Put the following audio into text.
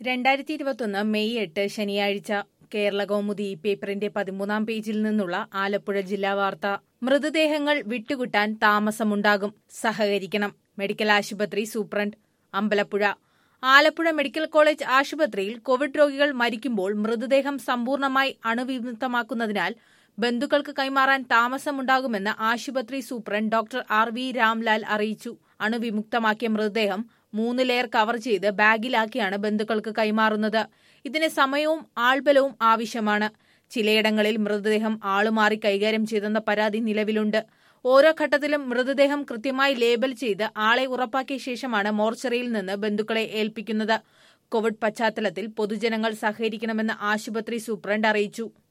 രണ്ടായിരത്തി ഇരുപത്തൊന്ന് മെയ് എട്ട് ശനിയാഴ്ച കേരള കൗമുദി പേപ്പറിന്റെ പതിമൂന്നാം പേജിൽ നിന്നുള്ള ആലപ്പുഴ ജില്ലാ വാർത്ത മൃതദേഹങ്ങൾ വിട്ടുകിട്ടാൻ താമസമുണ്ടാകും സഹകരിക്കണം മെഡിക്കൽ ആശുപത്രി superintendent Ambalappuzha Alappuzha medical college ആശുപത്രിയിൽ കോവിഡ് രോഗികൾ മരിക്കുമ്പോൾ മൃതദേഹം സമ്പൂർണ്ണമായി അണുവിമുക്തമാക്കുന്നതിനാൽ ബന്ധുക്കൾക്ക് കൈമാറാൻ താമസമുണ്ടാകുമെന്ന് ആശുപത്രി superintendent doctor R V Ramlal അറിയിച്ചു അണുവിമുക്തമാക്കിയ മൃതദേഹം മൂന്ന് ലെയർ കവർ ചെയ്ത് ബാഗിലാക്കിയാണ് ബന്ധുക്കൾക്ക് കൈമാറുന്നത് ഇതിന് സമയവും ആൾബലവും ആവശ്യമാണ് ചിലയിടങ്ങളിൽ മൃതദേഹം ആളുമാറി കൈകാര്യം ചെയ്തെന്ന പരാതി നിലവിലുണ്ട് ഓരോ ഘട്ടത്തിലും മൃതദേഹം കൃത്യമായി ലേബൽ ചെയ്ത് ആളെ ഉറപ്പാക്കിയ ശേഷമാണ് മോർച്ചറിയിൽ നിന്ന് ബന്ധുക്കളെ ഏൽപ്പിക്കുന്നത് കോവിഡ് പശ്ചാത്തലത്തിൽ പൊതുജനങ്ങൾ സഹകരിക്കണമെന്ന് ആശുപത്രി സൂപ്രണ്ട് അറിയിച്ചു